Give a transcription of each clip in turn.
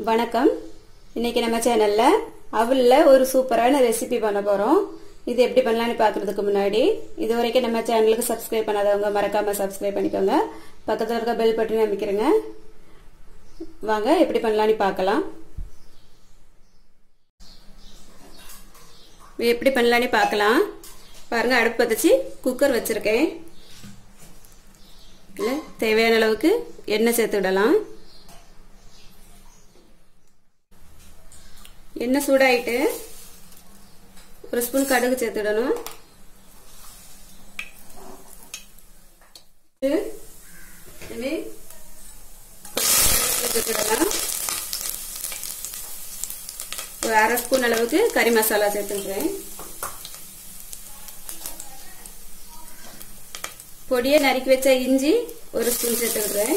வணக்கம் இன்னைக்கு நம்ம சேனல்ல அவல்ல ஒரு சூப்பரான ரெசிபி பண்ண போறோம் இது எப்படி பண்ணலாம்னு பாக்குறதுக்கு முன்னாடி இது வரைக்கும் நம்ம சேனலுக்கு சப்ஸ்கிரைப் பண்ணாதவங்க மறக்காம சப்ஸ்கிரைப் பண்ணிக்கோங்க பக்கத்துல இருக்க பெல் பட்டன் அமைக்கிறேங்க வாங்க எப்படி பண்ணலாம்னு பார்க்கலாம் எப்படி பண்ணலாம்னு பார்க்கலாம் பாருங்க அடுப்பு பத்திச்சு குக்கர் வச்சிருக்கேன் இல்லை தேவையான அளவுக்கு எண்ணெய் சேர்த்து விடலாம் எண்ணெய் சூடாயிட்டு ஒரு ஸ்பூன் கடுகு சேர்த்துடணும் சேர்த்துடலாம் ஒரு அரை ஸ்பூன் அளவுக்கு கறி மசாலா சேர்த்துக்கிறேன் பொடியை நறுக்கி வச்ச இஞ்சி ஒரு ஸ்பூன் சேர்த்துக்கிறேன்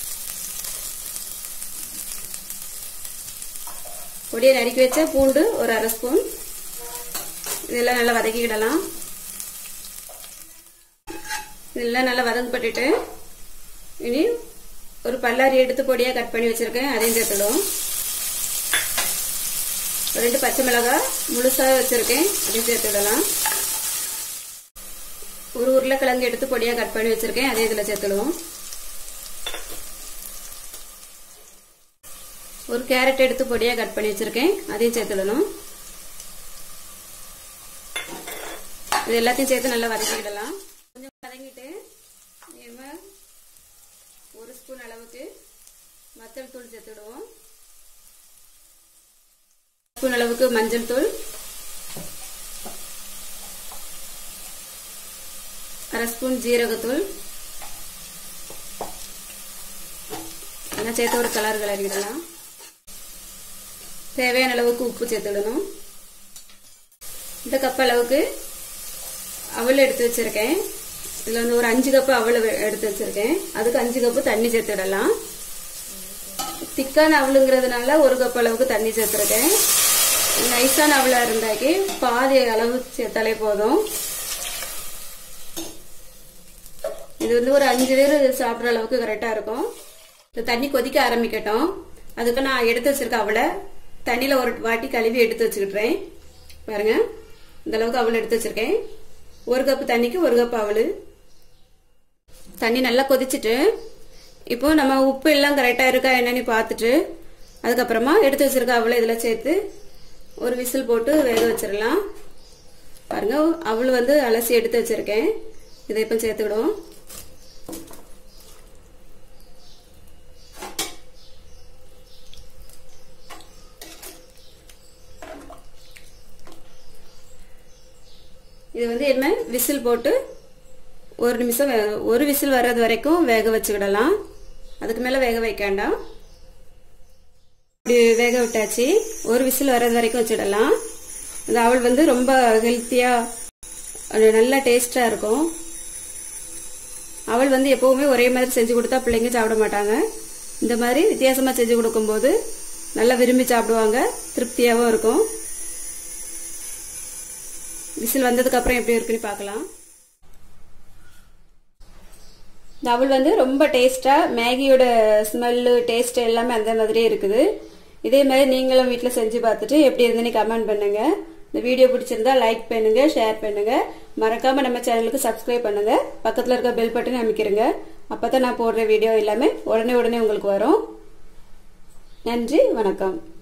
பொடியை நறுக்கி வச்ச பூண்டு ஒரு அரை ஸ்பூன் இதெல்லாம் நல்லா வதக்கிக்கிடலாம் இதெல்லாம் நல்லா வதக்கப்பட்டுட்டு இனி ஒரு பல்லாரி எடுத்து பொடியாக கட் பண்ணி வச்சிருக்கேன் அதையும் சேர்த்துடும் ரெண்டு பச்சை மிளகாய் முழுசாக வச்சிருக்கேன் அதையும் சேர்த்து விடலாம் ஒரு உருளைக்கிழங்கு எடுத்து பொடியாக கட் பண்ணி வச்சிருக்கேன் அதே இதில் சேர்த்துடுவோம் ஒரு கேரட் எடுத்து பொடியாக கட் பண்ணி வச்சிருக்கேன் அதையும் சேர்த்துடணும் இது எல்லாத்தையும் சேர்த்து நல்லா வதக்கிடலாம் கொஞ்சம் வதங்கிட்டு ஒரு ஸ்பூன் அளவுக்கு மத்தல் தூள் சேர்த்துடுவோம் ஸ்பூன் அளவுக்கு மஞ்சள் தூள் அரை ஸ்பூன் ஜீரகத்தூள் அதெல்லாம் சேர்த்து ஒரு கலர் கிளறிடலாம் தேவையான அளவுக்கு உப்பு சேர்த்துடணும் இந்த கப் அளவுக்கு அவல் எடுத்து வச்சிருக்கேன் இதில் வந்து ஒரு அஞ்சு கப்பு அவல் எடுத்து வச்சிருக்கேன் அதுக்கு அஞ்சு கப்பு தண்ணி சேர்த்துடலாம் திக்கான அவளுங்கிறதுனால ஒரு கப் அளவுக்கு தண்ணி சேர்த்துருக்கேன் நைஸான அவளா இருந்தாக்கி பாதி அளவு சேர்த்தாலே போதும் இது வந்து ஒரு அஞ்சு பேர் சாப்பிட்ற அளவுக்கு கரெக்டாக இருக்கும் இந்த தண்ணி கொதிக்க ஆரம்பிக்கட்டும் அதுக்கு நான் எடுத்து வச்சிருக்க அவளை தண்ணியில் ஒரு வாட்டி கழுவி எடுத்து வச்சுக்கிட்டுறேன் பாருங்க இந்த அளவுக்கு அவள் எடுத்து வச்சிருக்கேன் ஒரு கப்பு தண்ணிக்கு ஒரு கப் அவள் தண்ணி நல்லா கொதிச்சுட்டு இப்போ நம்ம உப்பு எல்லாம் கரெக்டாக இருக்கா என்னன்னு பார்த்துட்டு அதுக்கப்புறமா எடுத்து வச்சிருக்க அவளை இதில் சேர்த்து ஒரு விசில் போட்டு வேக வச்சிடலாம் பாருங்க அவள் வந்து அலசி எடுத்து வச்சிருக்கேன் இதை இப்போ சேர்த்துக்கிடுவோம் இது வந்து என்ன விசில் போட்டு ஒரு நிமிஷம் ஒரு விசில் வர்றது வரைக்கும் வேக வச்சுக்கிடலாம் அதுக்கு மேலே வேக வைக்க வேண்டாம் இப்படி வேக விட்டாச்சு ஒரு விசில் வர்றது வரைக்கும் வச்சிடலாம் இந்த அவள் வந்து ரொம்ப ஹெல்த்தியாக நல்லா டேஸ்டாக இருக்கும் அவள் வந்து எப்பவுமே ஒரே மாதிரி செஞ்சு கொடுத்தா பிள்ளைங்க சாப்பிட மாட்டாங்க இந்த மாதிரி வித்தியாசமாக செஞ்சு கொடுக்கும்போது நல்லா விரும்பி சாப்பிடுவாங்க திருப்தியாகவும் இருக்கும் விசில் வந்ததுக்கு அப்புறம் எப்படி இருக்குன்னு பார்க்கலாம் இந்த அவள் வந்து ரொம்ப டேஸ்டா மேகியோட ஸ்மெல்லு டேஸ்ட் எல்லாமே அந்த மாதிரியே இருக்குது இதே மாதிரி நீங்களும் வீட்டில் செஞ்சு பார்த்துட்டு எப்படி இருந்துன்னு கமெண்ட் பண்ணுங்க இந்த வீடியோ பிடிச்சிருந்தா லைக் பண்ணுங்க ஷேர் பண்ணுங்க மறக்காம நம்ம சேனலுக்கு சப்ஸ்கிரைப் பண்ணுங்க பக்கத்தில் இருக்க பெல் பட்டன் அமைக்கிறங்க அப்பதான் நான் போடுற வீடியோ எல்லாமே உடனே உடனே உங்களுக்கு வரும் நன்றி வணக்கம்